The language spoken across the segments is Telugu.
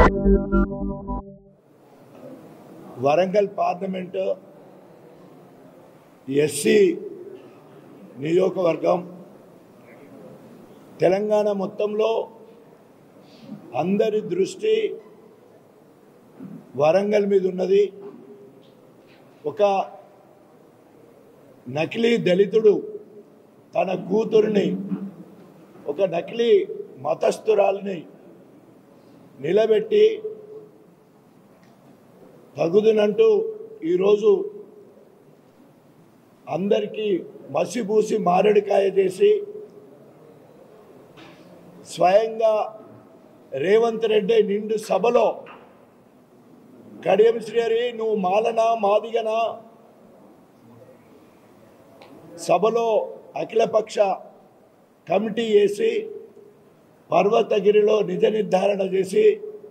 వరంగల్ పార్లమెంటు ఎస్సీ నియోజకవర్గం తెలంగాణ మొత్తంలో అందరి దృష్టి వరంగల్ మీద ఉన్నది ఒక నకిలీ దళితుడు తన కూతురిని ఒక నకిలీ మతస్థురాలిని నిలబెట్టి తగుదునంటూ ఈరోజు అందరికీ మసిబూసి మారడికాయ చేసి స్వయంగా రేవంత్ రెడ్డి నిండు సభలో కడియం శ్రీహరి నువ్వు మాలనా మాదిగనా సభలో అఖిలపక్ష కమిటీ వేసి పర్వతగిరిలో నిజ నిర్ధారణ చేసి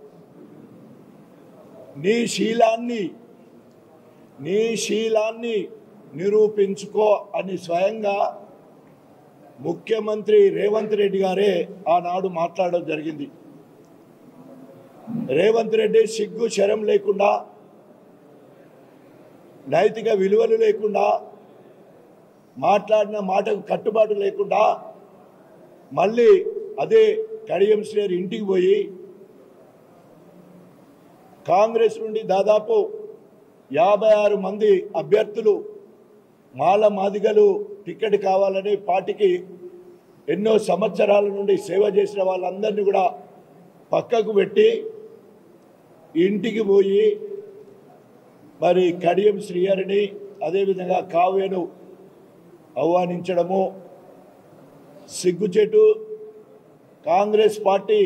నీ శీలాన్ని నీ శీలాన్ని నిరూపించుకో అని స్వయంగా ముఖ్యమంత్రి రేవంత్ రెడ్డి గారే ఆనాడు మాట్లాడడం జరిగింది రేవంత్ రెడ్డి సిగ్గు శరం లేకుండా నైతిక విలువలు లేకుండా మాట్లాడిన మాటకు కట్టుబాటు లేకుండా మళ్ళీ అదే కడియం శ్రేర్ ఇంటికి పోయి కాంగ్రెస్ నుండి దాదాపు యాభై ఆరు మంది అభ్యర్థులు మాల మాదిగలు టికెట్ కావాలని పార్టీకి ఎన్నో సంవత్సరాల నుండి సేవ చేసిన వాళ్ళందరినీ కూడా పక్కకు పెట్టి ఇంటికి పోయి మరి కడియం శ్రీహరిని అదేవిధంగా కావ్యను ఆహ్వానించడము సిగ్గుచెట్టు కాంగ్రెస్ పార్టీ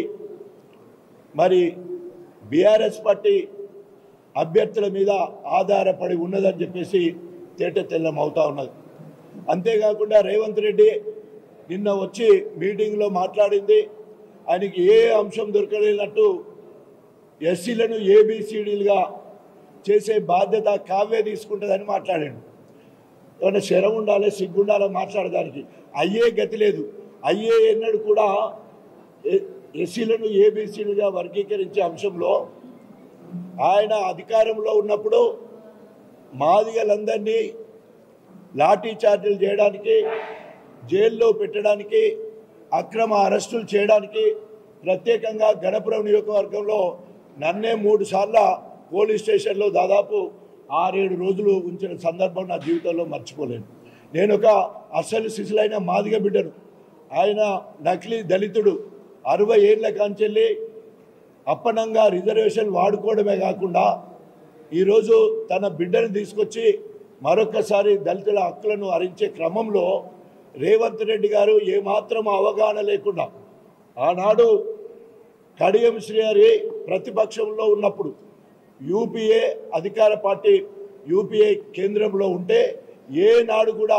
మరి బీఆర్ఎస్ పార్టీ అభ్యర్థుల మీద ఆధారపడి ఉన్నదని చెప్పేసి తేట తెల్లం అవుతా ఉన్నది అంతేకాకుండా రేవంత్ రెడ్డి నిన్న వచ్చి మీటింగ్లో మాట్లాడింది ఆయనకి ఏ అంశం దొరకలేనట్టు ఎస్సీలను ఏబిసిడీలుగా చేసే బాధ్యత కావ్య తీసుకుంటుందని మాట్లాడాడు ఏమన్నా శరం ఉండాలి సిగ్గు ఉండాలి మాట్లాడడానికి అయ్యే గతి లేదు అయ్యే ఎన్నడూ కూడా ఎ- ఎస్సీలను ఏబిసిలుగా వర్గీకరించే అంశంలో ఆయన అధికారంలో ఉన్నప్పుడు మాదిగలందరినీ లాఠీ చార్జీలు చేయడానికి జైల్లో పెట్టడానికి అక్రమ అరెస్టులు చేయడానికి ప్రత్యేకంగా గణపురం నియోజకవర్గంలో నన్నే మూడు సార్ల పోలీస్ స్టేషన్లో దాదాపు ఆరేడు రోజులు ఉంచిన సందర్భం నా జీవితంలో మర్చిపోలేను నేను ఒక అసలు శిశులైన మాదిగ బిడ్డను ఆయన నకిలీ దళితుడు అరవై ఏళ్ళ కాంచెల్లి అప్పనంగా రిజర్వేషన్ వాడుకోవడమే కాకుండా ఈరోజు తన బిడ్డను తీసుకొచ్చి మరొకసారి దళితుల హక్కులను హరించే క్రమంలో రేవంత్ రెడ్డి గారు ఏమాత్రం అవగాహన లేకుండా ఆనాడు కడియం శ్రీహరి ప్రతిపక్షంలో ఉన్నప్పుడు యూపీఏ అధికార పార్టీ యూపీఏ కేంద్రంలో ఉంటే ఏనాడు కూడా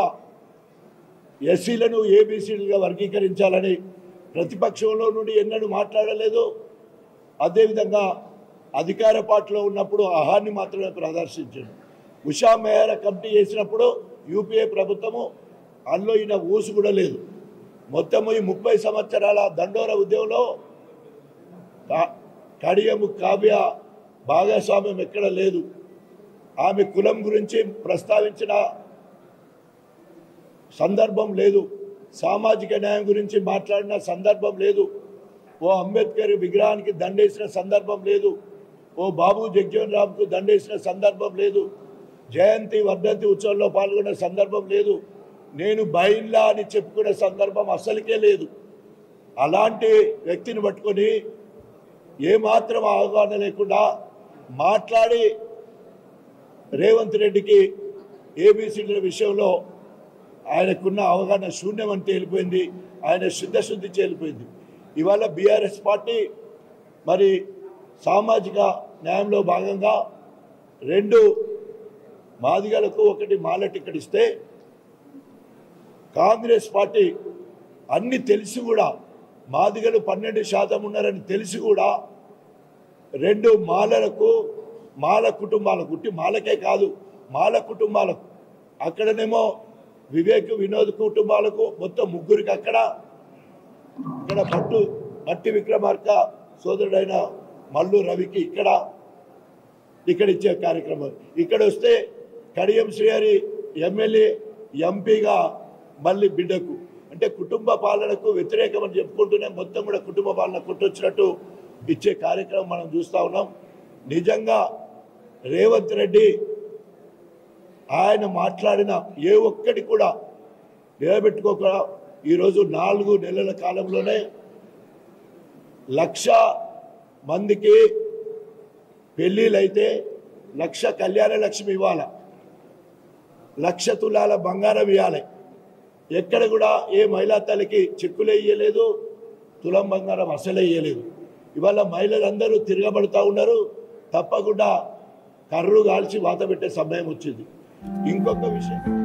ఎస్సీలను ఏబీసీలుగా వర్గీకరించాలని ప్రతిపక్షంలో నుండి ఎన్నడూ మాట్లాడలేదు అదేవిధంగా అధికార పార్టీలో ఉన్నప్పుడు ఆహాన్ని మాత్రమే ప్రదర్శించాడు ఉషా మేహర కమిటీ చేసినప్పుడు యూపీఏ ప్రభుత్వము అందులో ఈయన ఊసు కూడా లేదు మొత్తము ఈ ముప్పై సంవత్సరాల దండోర ఉద్యమంలో కా- కడియము కావ్య భాగస్వామ్యం ఎక్కడ లేదు ఆమె కులం గురించి ప్రస్తావించిన సందర్భం లేదు సామాజిక న్యాయం గురించి మాట్లాడిన సందర్భం లేదు ఓ అంబేద్కర్ విగ్రహానికి దండేసిన సందర్భం లేదు ఓ బాబు జగ్జీవన్ రామ్కు దండేసిన సందర్భం లేదు జయంతి వర్ధంతి ఉత్సవంలో పాల్గొన్న సందర్భం లేదు నేను బైన్లా అని చెప్పుకునే సందర్భం అసలుకే లేదు అలాంటి వ్యక్తిని పట్టుకొని ఏమాత్రం అవగాహన లేకుండా మాట్లాడి రేవంత్ రెడ్డికి ఏబీసీల విషయంలో ఆయనకున్న అవగాహన శూన్యం అని తేలిపోయింది ఆయన శుద్ధశుద్ధి తేలిపోయింది ఇవాళ బీఆర్ఎస్ పార్టీ మరి సామాజిక న్యాయంలో భాగంగా రెండు మాదిగలకు ఒకటి మాల టికెట్ ఇస్తే కాంగ్రెస్ పార్టీ అన్ని తెలిసి కూడా మాదిగలు పన్నెండు శాతం ఉన్నారని తెలిసి కూడా రెండు మాలలకు మాల కుటుంబాలకు ఉట్టి మాలకే కాదు మాల కుటుంబాలకు అక్కడనేమో వివేక్ వినోద్ కుటుంబాలకు మొత్తం ముగ్గురికి అక్కడ ఇక్కడ పట్టు మట్టి విక్రమార్క సోదరుడైన మల్లు రవికి ఇక్కడ ఇక్కడ ఇచ్చే కార్యక్రమం ఇక్కడ వస్తే కడియం శ్రీహరి ఎమ్మెల్యే ఎంపీగా మళ్ళీ బిడ్డకు అంటే కుటుంబ పాలనకు వ్యతిరేకం అని చెప్పుకుంటూనే మొత్తం కూడా కుటుంబ పాలన కొట్టొచ్చినట్టు ఇచ్చే కార్యక్రమం మనం చూస్తూ ఉన్నాం నిజంగా రేవంత్ రెడ్డి ఆయన మాట్లాడిన ఏ ఒక్కటి కూడా నిలబెట్టుకోక ఈరోజు నాలుగు నెలల కాలంలోనే లక్ష మందికి పెళ్ళిళ్ళైతే లక్ష కళ్యాణ లక్ష్మి ఇవ్వాల లక్ష తులాల బంగారం ఇవ్వాలి ఎక్కడ కూడా ఏ మహిళా తల్లికి చెక్కులే ఇయ్యలేదు తులం బంగారం అసలే ఇయ్యలేదు ఇవాళ మహిళలందరూ తిరగబడుతూ ఉన్నారు తప్పకుండా కర్రు కాల్చి వాత పెట్టే సమయం వచ్చింది ఇంకొక విషయం